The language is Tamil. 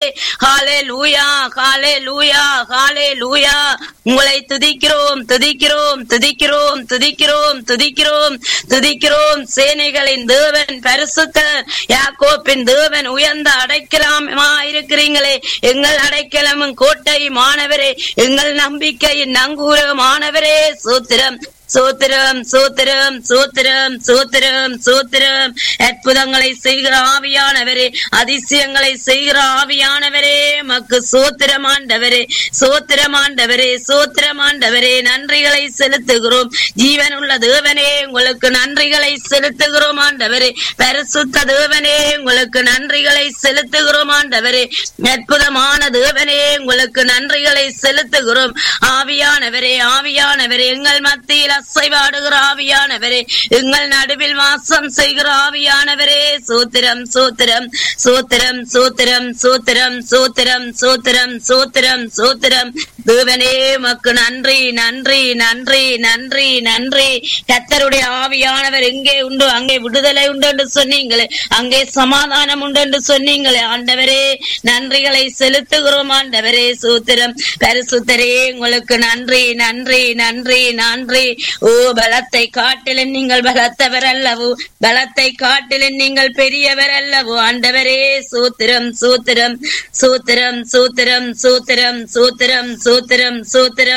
ஹாலே லூயா ஹாலே லூயா ஹாலே லூயா உங்களை துதிக்கிறோம் துதிக்கிறோம் துதிக்கிறோம் துதிக்கிறோம் துதிக்கிறோம் துதிக்கிறோம் சேனைகளின் தேவன் பரிசுத்தர் யாக்கோப்பின் தேவன் உயர்ந்த அடைக்கலாமா இருக்கிறீங்களே எங்கள் அடைக்கலமும் கோட்டையும் மாணவரே எங்கள் நம்பிக்கையின் நங்கூரமானவரே சூத்திரம் சூத்திரம் சூத்திரம் சூத்திரம் சூத்திரம் சூத்திரம் அற்புதங்களை செய்கிற ஆவியானவரே அதிசயங்களை செய்கிற ஆவியானவரே மக்கு சூத்திரமாண்டவரே சூத்திரமாண்டவரே சூத்திரமாண்டவரே நன்றிகளை செலுத்துகிறோம் ஜீவனுள்ள தேவனே உங்களுக்கு நன்றிகளை செலுத்துகிறோம் ஆண்டவரே பரிசுத்த தேவனே உங்களுக்கு நன்றிகளை செலுத்துகிறோம் ஆண்டவரே அற்புதமான தேவனே உங்களுக்கு நன்றிகளை செலுத்துகிறோம் ஆவியானவரே ஆவியானவரே எங்கள் மத்தியில் அசைவாடுகிற ஆவியானவரே எங்கள் நடுவில் வாசம் செய்கிற ஆவியானவரே சூத்திரம் சூத்திரம் சூத்திரம் சூத்திரம் சூத்திரம் சூத்திரம் சூத்திரம் சூத்திரம் சூத்திரம் தேவனே மக்கு நன்றி நன்றி நன்றி நன்றி நன்றி கத்தருடைய ஆவியானவர் எங்கே உண்டு அங்கே விடுதலை உண்டு என்று சொன்னீங்களே அங்கே சமாதானம் உண்டு என்று சொன்னீங்களே ஆண்டவரே நன்றிகளை செலுத்துகிறோம் ஆண்டவரே சூத்திரம் பரிசுத்தரே உங்களுக்கு நன்றி நன்றி நன்றி நன்றி ஓ பலத்தை காட்டிலும் நீங்கள் பலத்தவர் அல்லவோ பலத்தை காட்டிலும் நீங்கள் பெரியவர் அல்லவோ ஆண்டவரே சூத்திரம் சூத்திரம் சூத்திரம் சூத்திரம் சூத்திரம் சூத்திரம் சூத்திரம் சூத்திரம்